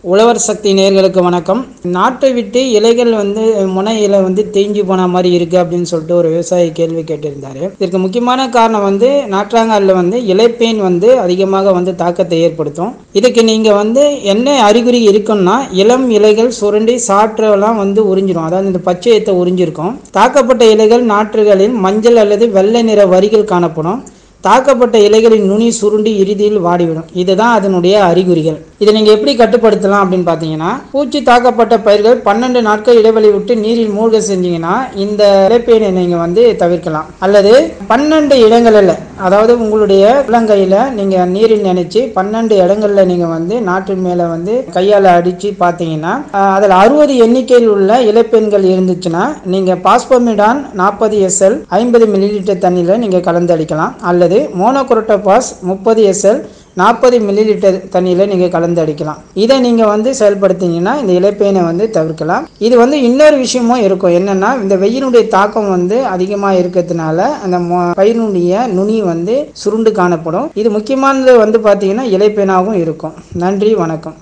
உழவர் சக்தி நேர்களுக்கு வணக்கம் நாட்டை விட்டு இலைகள் வந்து முனை இலை வந்து தேஞ்சு போன மாதிரி இருக்கு அப்படின்னு சொல்லிட்டு ஒரு விவசாயி கேள்வி கேட்டிருந்தாரு இதற்கு முக்கியமான காரணம் வந்து நாற்றாங்காலில் வந்து இலைப்பேன் வந்து அதிகமாக வந்து தாக்கத்தை ஏற்படுத்தும் இதுக்கு நீங்க வந்து என்ன அறிகுறி இருக்குன்னா இளம் இலைகள் சுரண்டி சாற்றெல்லாம் வந்து உறிஞ்சிரும் அதாவது இந்த பச்சையத்தை உறிஞ்சிருக்கும் தாக்கப்பட்ட இலைகள் நாற்றுகளில் மஞ்சள் அல்லது வெள்ளை நிற வரிகள் காணப்படும் தாக்கப்பட்ட இலைகளின் நுனி சுருண்டி இறுதியில் வாடிவிடும் இதுதான் அதனுடைய அறிகுறிகள் இதை நீங்க எப்படி கட்டுப்படுத்தலாம் அப்படின்னு பார்த்தீங்கன்னா பூச்சி தாக்கப்பட்ட பயிர்கள் பன்னெண்டு நாட்கள் இடைவெளி விட்டு நீரில் மூழ்க செஞ்சீங்கன்னா இந்த இலைப்பேனை நீங்க வந்து தவிர்க்கலாம் அல்லது பன்னெண்டு இடங்களில் அதாவது உங்களுடைய உள்ளங்கையில நீங்க நீரில் நினைச்சு பன்னெண்டு இடங்கள்ல நீங்க வந்து நாட்டு மேல வந்து கையால அடிச்சு பார்த்தீங்கன்னா அஹ், அதில் அறுபது எண்ணிக்கையில் உள்ள இலைப்பெண்கள் இருந்துச்சுன்னா நீங்க பாஸ்போமிடான் நாற்பது எஸ்எல் ஐம்பது மில்லிலிட்டர் தண்ணியில் நீங்க கலந்து அடிக்கலாம் அல்லது மோனோகுரோட்டோபாஸ் முப்பது எஸ்எல் நாற்பது மில்லிலிட்டர் தண்ணியில் நீங்கள் கலந்து அடிக்கலாம் இதை நீங்கள் வந்து செயல்படுத்தினீங்கன்னா இந்த இலைப்பேனை வந்து தவிர்க்கலாம் இது வந்து இன்னொரு விஷயமும் இருக்கும் என்னென்னா இந்த வெயிலுடைய தாக்கம் வந்து அதிகமாக இருக்கிறதுனால அந்த மொ- பயிரினுடைய நுனி வந்து சுருண்டு காணப்படும் இது முக்கியமானது வந்து பார்த்தீங்கன்னா இலைப்பேனாகவும் இருக்கும் நன்றி வணக்கம்